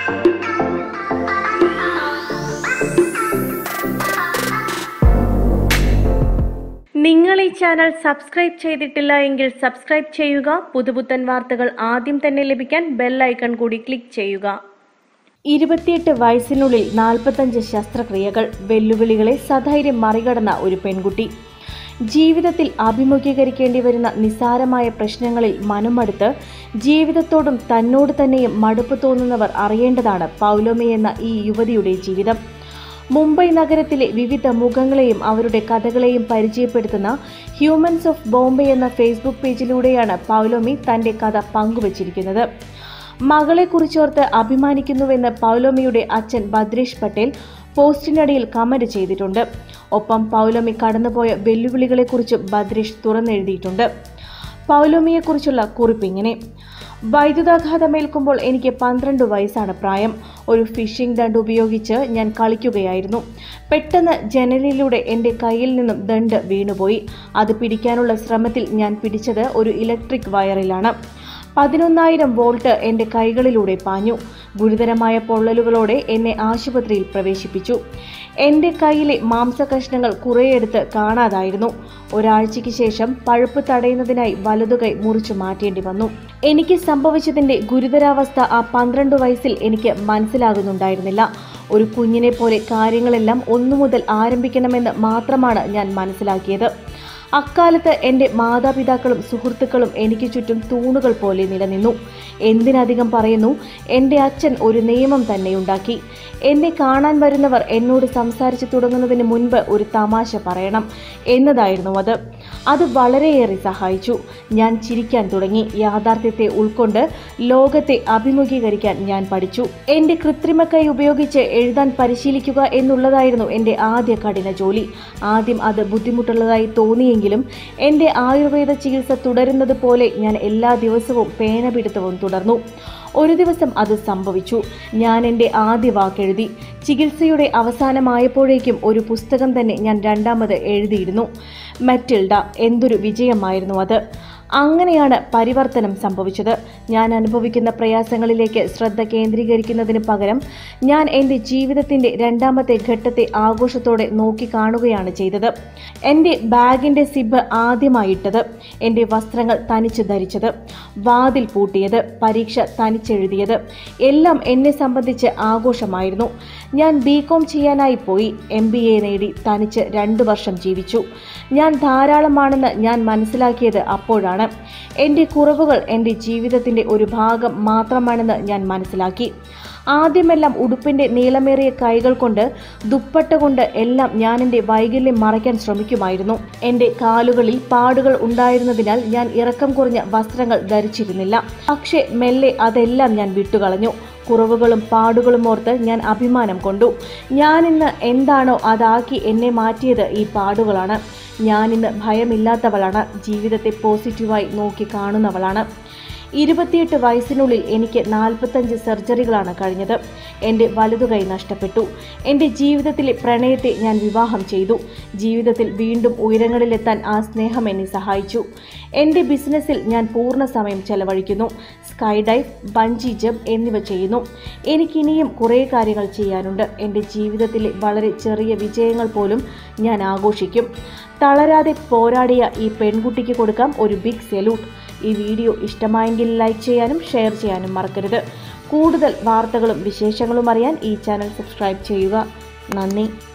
നിങ്ങൾ ഈ channel subscribe ചെയ്തിട്ടില്ല എങ്കിൽ സബ്സ്ക്രൈബ് ചെയ്യുക പുതുപുത്തൻ വാർത്തകൾ ആദ്യം തന്നെ ലഭിക്കാൻ ബെൽ ഐക്കൺ കൂടി ക്ലിക്ക് ചെയ്യുക ഇരുപത്തിയെട്ട് വയസ്സിനുള്ളിൽ നാൽപ്പത്തഞ്ച് ശസ്ത്രക്രിയകൾ വെല്ലുവിളികളെ സധൈര്യം മറികടന്ന ഒരു പെൺകുട്ടി ജീവിതത്തിൽ അഭിമുഖീകരിക്കേണ്ടി വരുന്ന നിസ്സാരമായ പ്രശ്നങ്ങളിൽ മനമടുത്ത് ജീവിതത്തോടും തന്നോട് തന്നെയും മടുപ്പ് തോന്നുന്നവർ അറിയേണ്ടതാണ് പൗലോമി എന്ന ഈ യുവതിയുടെ ജീവിതം മുംബൈ നഗരത്തിലെ വിവിധ മുഖങ്ങളെയും അവരുടെ കഥകളെയും പരിചയപ്പെടുത്തുന്ന ഹ്യൂമൻസ് ഓഫ് ബോംബെ എന്ന ഫേസ്ബുക്ക് പേജിലൂടെയാണ് പൗലോമി തന്റെ കഥ പങ്കുവച്ചിരിക്കുന്നത് മകളെക്കുറിച്ചോർത്ത് അഭിമാനിക്കുന്നുവെന്ന് പൗലോമിയുടെ അച്ഛൻ ഭദ്രേഷ് പട്ടേൽ പോസ്റ്റിനടിയിൽ കമന്റ് ചെയ്തിട്ടുണ്ട് ഒപ്പം പൗലോമി കടന്നുപോയ വെല്ലുവിളികളെക്കുറിച്ചും ഭദ്രേഷ് തുറന്നെഴുതിയിട്ടുണ്ട് പൗലോമിയെക്കുറിച്ചുള്ള കുറിപ്പിങ്ങനെ വൈദ്യുതാഘാതമേൽക്കുമ്പോൾ എനിക്ക് പന്ത്രണ്ട് വയസ്സാണ് പ്രായം ഒരു ഫിഷിംഗ് ദണ്ട് ഉപയോഗിച്ച് ഞാൻ കളിക്കുകയായിരുന്നു പെട്ടെന്ന് ജനലിലൂടെ എൻ്റെ കയ്യിൽ നിന്നും ദണ്ട് വീണുപോയി അത് പിടിക്കാനുള്ള ശ്രമത്തിൽ ഞാൻ പിടിച്ചത് ഒരു ഇലക്ട്രിക് വയറിലാണ് പതിനൊന്നായിരം വോൾട്ട് എൻ്റെ കൈകളിലൂടെ പാഞ്ഞു ഗുരുതരമായ പൊള്ളലുകളോടെ എന്നെ ആശുപത്രിയിൽ പ്രവേശിപ്പിച്ചു എൻ്റെ കയ്യിലെ മാംസകഷ്ണങ്ങൾ കുറേയെടുത്ത് കാണാതായിരുന്നു ഒരാഴ്ചയ്ക്ക് ശേഷം പഴുപ്പ് തടയുന്നതിനായി വലതുകൈ മുറിച്ചു മാറ്റേണ്ടി വന്നു എനിക്ക് സംഭവിച്ചതിൻ്റെ ഗുരുതരാവസ്ഥ ആ പന്ത്രണ്ട് വയസ്സിൽ എനിക്ക് മനസ്സിലാകുന്നുണ്ടായിരുന്നില്ല ഒരു കുഞ്ഞിനെ പോലെ കാര്യങ്ങളെല്ലാം ഒന്നു മുതൽ ആരംഭിക്കണമെന്ന് മാത്രമാണ് ഞാൻ മനസ്സിലാക്കിയത് അക്കാലത്ത് എൻ്റെ മാതാപിതാക്കളും സുഹൃത്തുക്കളും എനിക്ക് ചുറ്റും തൂണുകൾ പോലെ നിലനിന്നു എന്തിനധികം പറയുന്നു എൻ്റെ അച്ഛൻ ഒരു നിയമം തന്നെ ഉണ്ടാക്കി എന്നെ കാണാൻ വരുന്നവർ എന്നോട് സംസാരിച്ചു തുടങ്ങുന്നതിന് മുൻപ് ഒരു തമാശ പറയണം എന്നതായിരുന്നു അത് അത് വളരെയേറെ സഹായിച്ചു ഞാൻ ചിരിക്കാൻ തുടങ്ങി യാഥാർത്ഥ്യത്തെ ഉൾക്കൊണ്ട് ലോകത്തെ അഭിമുഖീകരിക്കാൻ ഞാൻ പഠിച്ചു എൻ്റെ കൃത്രിമ കൈ ഉപയോഗിച്ച് എഴുതാൻ പരിശീലിക്കുക എന്നുള്ളതായിരുന്നു എൻ്റെ ആദ്യ കഠിന ജോലി ആദ്യം അത് ബുദ്ധിമുട്ടുള്ളതായി തോന്നിയെങ്കിലും എൻ്റെ ആയുർവേദ ചികിത്സ തുടരുന്നത് പോലെ ഞാൻ എല്ലാ ദിവസവും പേനപിടുത്തവും തുടർന്നു ഒരു ദിവസം അത് സംഭവിച്ചു ഞാൻ എൻ്റെ ആദ്യ വാക്കെഴുതി ചികിത്സയുടെ അവസാനമായപ്പോഴേക്കും ഒരു പുസ്തകം തന്നെ ഞാൻ രണ്ടാമത് എഴുതിയിരുന്നു മെറ്റിൽഡ എന്തൊരു വിജയമായിരുന്നു അത് അങ്ങനെയാണ് പരിവർത്തനം സംഭവിച്ചത് ഞാൻ അനുഭവിക്കുന്ന പ്രയാസങ്ങളിലേക്ക് ശ്രദ്ധ കേന്ദ്രീകരിക്കുന്നതിന് പകരം ഞാൻ എൻ്റെ ജീവിതത്തിൻ്റെ രണ്ടാമത്തെ ഘട്ടത്തെ ആഘോഷത്തോടെ നോക്കി കാണുകയാണ് ചെയ്തത് എൻ്റെ ബാഗിൻ്റെ സിബ് ആദ്യമായിട്ടത് എൻ്റെ വസ്ത്രങ്ങൾ തനിച്ച് ധരിച്ചത് വാതിൽ പൂട്ടിയത് പരീക്ഷ തനിച്ചെഴുതിയത് എല്ലാം എന്നെ സംബന്ധിച്ച് ആഘോഷമായിരുന്നു ഞാൻ ബി കോം ചെയ്യാനായി പോയി എം ബി എ നേടി തനിച്ച് രണ്ടു വർഷം ജീവിച്ചു ഞാൻ ധാരാളമാണെന്ന് ഞാൻ മനസ്സിലാക്കിയത് അപ്പോഴാണ് എൻ്റെ കുറവുകൾ എൻ്റെ ജീവിതത്തിൻ്റെ ഒരു ഭാഗം മാത്രമാണെന്ന് ഞാൻ മനസ്സിലാക്കി ആദ്യമെല്ലാം ഉടുപ്പിൻ്റെ നീളമേറിയ കൈകൾ കൊണ്ട് ദുപ്പട്ട കൊണ്ട് എല്ലാം ഞാൻ എൻ്റെ വൈകല്യം മറയ്ക്കാൻ ശ്രമിക്കുമായിരുന്നു എൻ്റെ കാലുകളിൽ പാടുകൾ ഉണ്ടായിരുന്നതിനാൽ ഞാൻ ഇറക്കം കുറഞ്ഞ വസ്ത്രങ്ങൾ ധരിച്ചിരുന്നില്ല പക്ഷേ മെല്ലെ അതെല്ലാം ഞാൻ വിട്ടുകളഞ്ഞു കുറവുകളും പാടുകളും ഓർത്ത് ഞാൻ അഭിമാനം കൊണ്ടു ഞാനിന്ന് എന്താണോ അതാക്കി എന്നെ മാറ്റിയത് ഈ പാടുകളാണ് ഞാനിന്ന് ഭയമില്ലാത്തവളാണ് ജീവിതത്തെ പോസിറ്റീവായി നോക്കി കാണുന്നവളാണ് ഇരുപത്തിയെട്ട് വയസ്സിനുള്ളിൽ എനിക്ക് നാൽപ്പത്തഞ്ച് സർജറികളാണ് കഴിഞ്ഞത് എൻ്റെ വലതുകൈ നഷ്ടപ്പെട്ടു എൻ്റെ ജീവിതത്തിലെ പ്രണയത്തെ ഞാൻ വിവാഹം ചെയ്തു ജീവിതത്തിൽ വീണ്ടും ഉയരങ്ങളിലെത്താൻ ആ സ്നേഹം എന്നെ സഹായിച്ചു എൻ്റെ ബിസിനസ്സിൽ ഞാൻ പൂർണ്ണ സമയം ചെലവഴിക്കുന്നു സ്കൈ ഡൈവ് ബഞ്ചി ജംപ് എന്നിവ ചെയ്യുന്നു എനിക്കിനിയും കുറേ കാര്യങ്ങൾ ചെയ്യാനുണ്ട് എൻ്റെ ജീവിതത്തിലെ വളരെ ചെറിയ വിജയങ്ങൾ പോലും ഞാൻ ആഘോഷിക്കും തളരാതെ പോരാടിയ ഈ പെൺകുട്ടിക്ക് കൊടുക്കാം ഒരു ബിഗ് സെലൂട്ട് ഈ വീഡിയോ ഇഷ്ടമായെങ്കിൽ ലൈക്ക് ചെയ്യാനും ഷെയർ ചെയ്യാനും മറക്കരുത് കൂടുതൽ വാർത്തകളും വിശേഷങ്ങളും അറിയാൻ ഈ ചാനൽ സബ്സ്ക്രൈബ് ചെയ്യുക നന്ദി